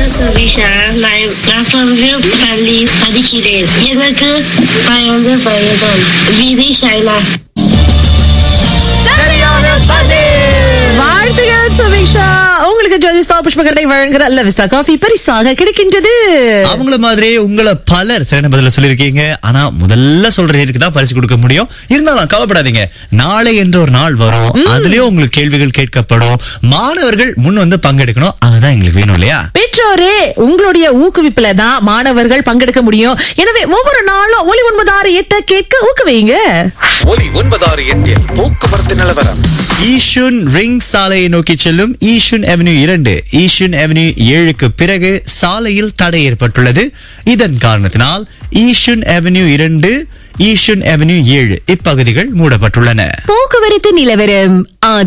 சுவிஷா நான் நான் பள்ளி படிக்கிறேன் எனக்கு பயந்து பயதான் விதி சைனா வாழ்த்துகள் சுபிக்ஷா உங்களுக்கு ஜோதிஸ்தா புஷ்பகடை வழங்குற லவிஸ்தா காஃபி பரிசாக கிடைக்கின்றது அவங்கள மாதிரி உங்களை பலர் சரியான பதில சொல்லிருக்கீங்க ஆனா முதல்ல சொல்ற நேருக்கு தான் பரிசு கொடுக்க முடியும் இருந்தாலும் கவலைப்படாதீங்க நாளை என்ற ஒரு நாள் வரும் அதுலயும் உங்களுக்கு கேள்விகள் கேட்கப்படும் மாணவர்கள் முன் வந்து பங்கெடுக்கணும் அதுதான் எங்களுக்கு வேணும் இல்லையா பெற்றோரே உங்களுடைய ஊக்குவிப்புல தான் மாணவர்கள் பங்கெடுக்க முடியும் எனவே ஒவ்வொரு நாளும் ஒலி ஒன்பது ஆறு எட்ட கேட்க ஊக்குவிங்க ஒலி ஒன்பதாறு எட்டில் போக்குவரத்து நிலவரம் ஈஷுன் ரிங் சாலையை நோக்கி செல்லும் ஈஷுன் அவென்யூ இரண்டு ஈஷுன் அவென்யூ ஏழுக்கு பிறகு சாலையில் தடை ஏற்பட்டுள்ளது இதன் காரணத்தினால் ஈஷுன் அவென்யூ இரண்டு ஈஷுன் அவென்யூ ஏழு இப்பகுதிகள் மூடப்பட்டுள்ளன போக்குவரத்து நிலவரம் ஆதரவு